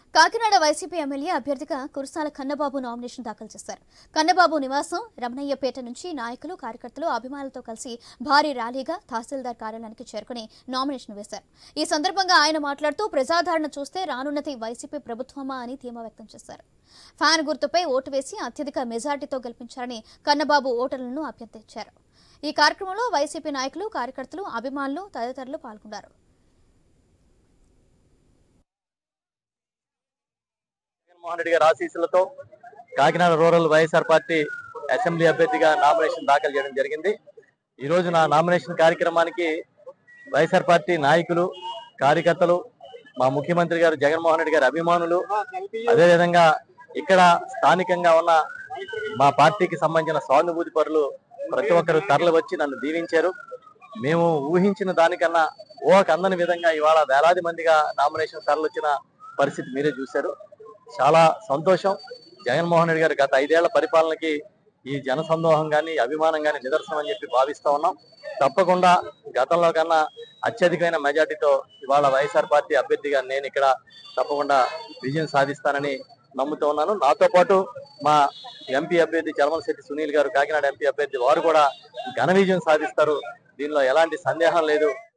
Kakinada YCP MLA అభ్యర్థిగా Kurasala Kannababu nomination దాఖలు చేశారు కన్నబాబు నివాసం రమణయ్యపేట నుంచి నాయకులు కార్యకర్తలు అభిమానులతో కలిసి భారీ ర్యాలీగా తహసీల్దార్ కార్యాలయానికి చేరుకుని నామినేషన్ వేశారు ఈ సందర్భంగా ఆయన మాట్లాడుతూ ప్రజాదరణ చూస్తే రానున్నది వైసీపీ ప్రభుత్వమా అని ధీమా వ్యక్తం చేశారు ఫ్యాన్ గుర్తుపై ఓటు వేసి అత్యధిక మెజార్టీతో గెలిపించారని కన్నబాబు ఓటర్లను అభ్యర్థించారు ఈ కార్యక్రమంలో వైసీపీ నాయకులు కార్యకర్తలు అభిమానులు తదితరులు పాల్గొన్నారు జగన్మోహన్ రెడ్డి గారి ఆశీస్సులతో Kakinada rural YSR party assembly అభ్యర్థిగా నామినేషన్ దాఖలు చేయడం జరిగింది ఈ రోజు నా నామినేషన్ కార్యక్రమానికి వైఎస్ఆర్ పార్టీ నాయకులు కార్యకర్తలు మా ముఖ్యమంత్రి గారు జగన్మోహన్ రెడ్డి గారి అభిమానులు అదేవిధంగా ఇక్కడ స్థానికంగా ఉన్న మా పార్టీకి సంబంధించిన సానుభూతి పరులు ప్రతి ఒక్కరు తరలి వచ్చి నన్ను దీవించారు మేము ఊహించిన దానికన్నా ఓ అందని విధంగా ఇవాళ వేలాది మందిగా నామినేషన్ తరలిచ్చిన పరిస్థితి మీరే చూశారు చాలా సంతోషం జగన్మోహన్ రెడ్డి గారి గత ఐదేళ్ల పరిపాలనకి ఈ జన సందోహం కానీ అభిమానం కానీ నిదర్శనం అని చెప్పి భావిస్తా ఉన్నాం తప్పకుండా గతంలో కన్నా అత్యధికమైన మెజార్టీతో ఇవాళ వైఎస్ఆర్ పార్టీ అభ్యర్థిగా నేను ఇక్కడ తప్పకుండా విజయం సాధిస్తానని నమ్ముతూ ఉన్నాను నాతో పాటు మా ఎంపీ అభ్యర్థి చలమలశెట్టి సునీల్ గారు కాకినాడ ఎంపీ అభ్యర్థి వారు కూడా ఘన విజయం సాధిస్తారు దీనిలో ఎలాంటి సందేహం లేదు